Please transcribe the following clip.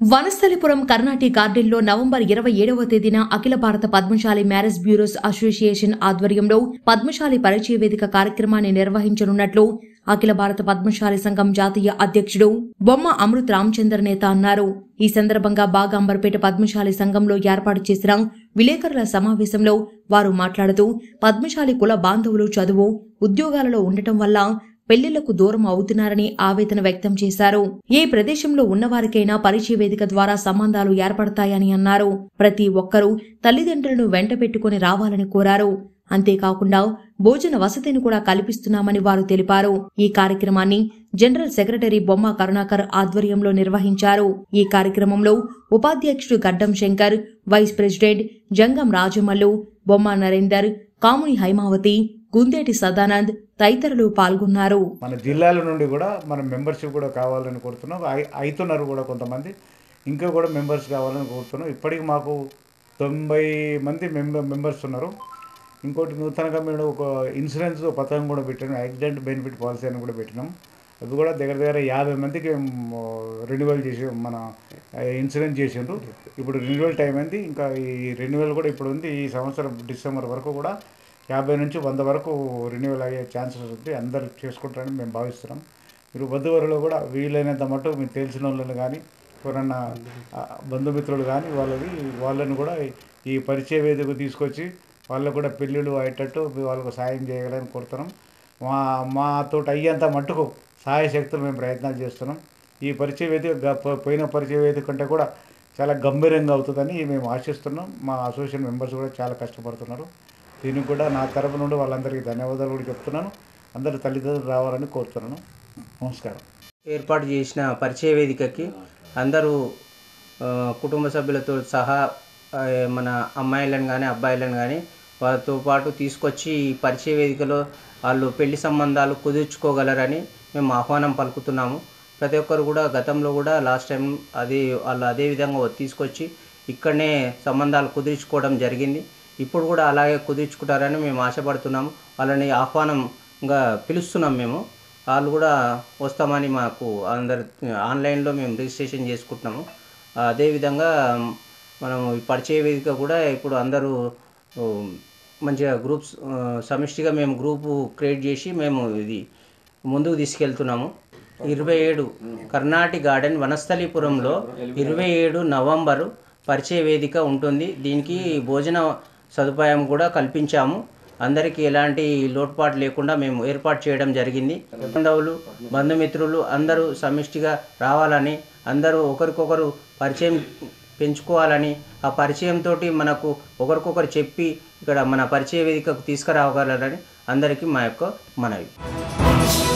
వనస్థలిపురం కర్ణాటి గార్డెన్లో నవంబర్ ఇరవై ఏడవ తేదీన అఖిల భారత పద్మశాలి మ్యారేజ్ బ్యూరోస్ అసోసియేషన్ ఆధ్వర్యంలో పద్మశాలి పరిచయ వేదిక కార్యక్రమాన్ని నిర్వహించనున్నట్లు అఖిల భారత పద్మశాలి సంఘం జాతీయ అధ్యక్షుడు బొమ్మ అమృత్ రామచంద్ర నేత అన్నారు ఈ సందర్భంగా బాగాంబర్పేట పద్మశాలి సంఘంలో ఏర్పాటు చేసిన విలేకరుల సమావేశంలో వారు మాట్లాడుతూ పద్మశాలి కుల బాంధవులు చదువు ఉద్యోగాలలో ఉండటం వల్ల పెళ్లిళ్లకు దూరం అవుతున్నారని ఆవేదన వ్యక్తం చేశారు ఏ ప్రదేశంలో ఉన్నవారికైనా పరిచయ వేదిక ద్వారా సంబంధాలు ఏర్పడతాయని అన్నారు ప్రతి ఒక్కరూ తల్లిదండ్రులను వెంట పెట్టుకుని రావాలని కోరారు అంతేకాకుండా భోజన వసతిని కూడా కల్పిస్తున్నామని వారు తెలిపారు ఈ కార్యక్రమాన్ని జనరల్ సెక్రటరీ బొమ్మ కరుణాకర్ ఆధ్వర్యంలో నిర్వహించారు ఈ కార్యక్రమంలో ఉపాధ్యక్షుడు గడ్డం శంకర్ వైస్ ప్రెసిడెంట్ జంగం రాజమల్లు బొమ్మ నరేందర్ కాముని హైమావతి గుందేటి సదానంద్ తదితరులు పాల్గొన్నారు మన జిల్లాల నుండి కూడా మన మెంబర్షిప్ కూడా కావాలని కోరుతున్నాం అయి- అవుతున్నారు కూడా కొంతమంది ఇంకా కూడా మెంబర్స్ కావాలని కోరుతున్నాం ఇప్పటికి మాకు తొంభై మంది మెంబర్ మెంబర్స్ ఉన్నారు ఇంకోటి నూతనంగా మేము ఒక ఇన్సూరెన్స్ పథకం కూడా పెట్టాము యాక్సిడెంట్ బెనిఫిట్ పాలసీ అని కూడా పెట్టినాం అది కూడా దగ్గర దగ్గర యాభై మందికి రెన్యువల్ చేసి మన ఇన్సూరెన్స్ చేసిండ్రు ఇప్పుడు రెన్యువల్ టైం అయింది ఇంకా ఈ రెన్యువల్ కూడా ఇప్పుడు ఉంది ఈ సంవత్సరం డిసెంబర్ వరకు కూడా యాభై నుంచి వంద వరకు రెన్యువల్ అయ్యే ఛాన్సెస్ ఉంది అందరూ చేసుకుంటారని మేము భావిస్తున్నాం మీరు బంధువులలో కూడా వీలైనంత మటుకు మీకు తెలిసిన వాళ్ళని కానీ ఎవరన్నా ఆ, బంధుమిత్రులు కానీ వాళ్ళని వాళ్ళని కూడా ఈ పరిచయ వేదికకు తీసుకొచ్చి వాళ్ళకు కూడా పెళ్ళిళ్ళు అయ్యేటట్టు వాళ్ళకు సాయం చేయగలని కోరుతున్నాం మా మాతో అయ్యేంత మట్టుకు సహాయ శక్తులు మేము ప్రయత్నాలు చేస్తున్నాం ఈ పరిచయ వేదిక గ- పో- పోయిన పరిచయ వేదిక కంటే కూడా చాలా గంభీరంగా అవుతుందని మేము ఆశిస్తున్నాం మా అసోసియేషన్ మెంబర్స్ కూడా చాలా కష్టపడుతున్నారు దీనికి కూడా నా తరపు నుండి వాళ్ళందరికీ ధన్యవాదాలు కూడా చెప్తున్నాను అందరు తల్లిదండ్రులు రావాలని కోరుతున్నాను నమస్కారం ఏర్పాటు చేసిన పరిచయ వేదికకి అందరూ ఆ, కుటుంబ సభ్యులతో సహా ఆ, మన అమ్మాయిలను కానీ అబ్బాయిలను కానీ వాళ్ళతో పాటు తీసుకొచ్చి ఈ పరిచయ వేదికలో వాళ్ళు పెళ్లి సంబంధాలు కుదుర్చుకోగలరని మేము ఆహ్వానం పలుకుతున్నాము ప్రతి ఒక్కరు కూడా గతంలో కూడా లాస్ట్ టైం అది వాళ్ళు అదే విధంగా తీసుకొచ్చి ఇక్కడనే సంబంధాలు కుదుర్చుకోవడం జరిగింది ఇప్పుడు కూడా అలాగే కుదుర్చుకుంటారని మేము ఆశపడుతున్నాము వాళ్ళని ఆహ్వానంగా పిలుస్తున్నాం మేము వాళ్ళు కూడా వస్తామని మాకు అందరు ఆన్లైన్లో మేము రిజిస్ట్రేషన్ చేసుకుంటున్నాము అదేవిధంగా మనం ఈ పరిచయ వేదిక కూడా ఇప్పుడు అందరూ ఓ, మంచిగా గ్రూప్స్ ఆ, సమిష్టిగా మేము గ్రూపు క్రియేట్ చేసి మేము ఇది ముందుకు తీసుకెళ్తున్నాము ఇరవై ఏడు కర్ణాటి గార్డెన్ వనస్థలీపురంలో ఇరవై ఏడు నవంబరు పరిచయ వేదిక ఉంటుంది దీనికి భోజన సదుపాయం కూడా కల్పించాము అందరికీ ఎలాంటి లోటుపాటు లేకుండా మేము ఏర్పాటు చేయడం జరిగింది బంధువులు బంధుమిత్రులు అందరూ సమిష్టిగా రావాలని అందరూ ఒకరికొకరు పరిచయం పెంచుకోవాలని ఆ పరిచయంతో మనకు ఒకరికొకరు చెప్పి ఇక్కడ మన పరిచయ వేదికకు తీసుకురాగలరని అందరికీ మా యొక్క మనవి